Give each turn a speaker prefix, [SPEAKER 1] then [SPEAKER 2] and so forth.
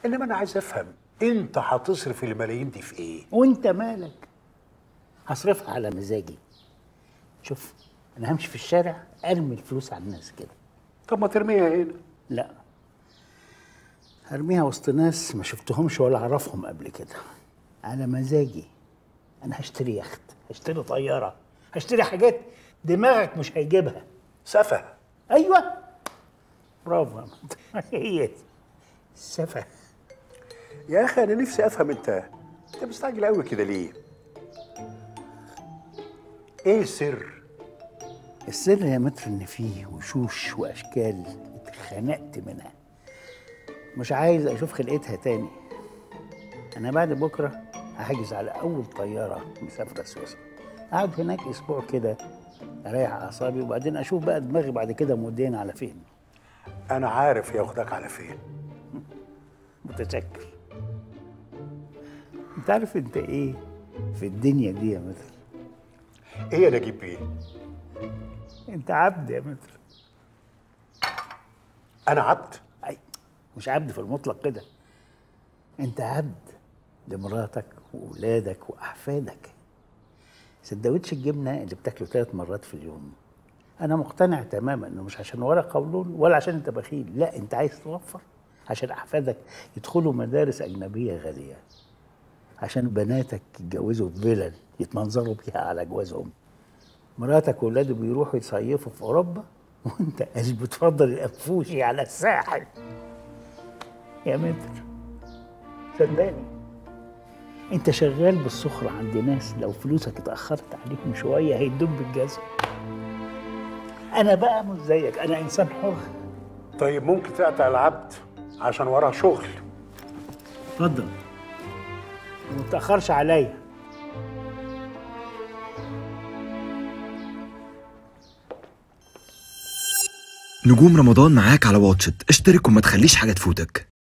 [SPEAKER 1] انما انا عايز افهم انت هتصرف الملايين دي في ايه
[SPEAKER 2] وانت مالك هصرفها على مزاجي شوف انا همشي في الشارع ارمي الفلوس على الناس كده
[SPEAKER 1] طب ما ترميها هنا
[SPEAKER 2] لا هرميها وسط ناس ما شفتهمش ولا اعرفهم قبل كده على مزاجي انا هشتري يخت هشتري طياره هشتري حاجات دماغك مش هيجيبها
[SPEAKER 1] سفه
[SPEAKER 2] ايوه برافو يا محمد. هي دي السفه
[SPEAKER 1] يا اخي انا نفسي افهم انت انت مستعجل قوي كده ليه ايه السر
[SPEAKER 2] السر يا متر ان فيه وشوش واشكال اتخنقت منها مش عايز اشوف خلقتها تاني انا بعد بكره هحجز على اول طياره مسافره سويسرا اقعد هناك اسبوع كده اريح اعصابي وبعدين اشوف بقى دماغي بعد كده مودين على فين
[SPEAKER 1] انا عارف ياخدك على فين
[SPEAKER 2] متشكر انت عارف انت ايه في الدنيا دي يا متر
[SPEAKER 1] ايه يا نجيب بيه
[SPEAKER 2] انت عبد يا متر
[SPEAKER 1] انا عبد
[SPEAKER 2] أي مش عبد في المطلق كده انت عبد لمراتك واولادك واحفادك سندوتش الجبنه اللي بتاكله ثلاث مرات في اليوم انا مقتنع تماما انه مش عشان ورا قولون ولا عشان انت بخيل لا انت عايز توفر عشان احفادك يدخلوا مدارس اجنبيه غاليه عشان بناتك يتجوزوا في فيلل يتمنظروا بيها على جوازهم مراتك واولادك بيروحوا يصيفوا في اوروبا وانت قاعد بتفضل الانفوشي على الساحل يا متر صدقني انت شغال بالسخرة عند ناس لو فلوسك اتأخرت عليهم شوية هيدوك بالجزم انا بقى مش زيك انا انسان حر
[SPEAKER 1] طيب ممكن تقطع العبد عشان وراه شغل
[SPEAKER 2] اتفضل وما تأخرش عليا
[SPEAKER 3] نجوم رمضان معاك على واتشت اشترك وما تخليش حاجة تفوتك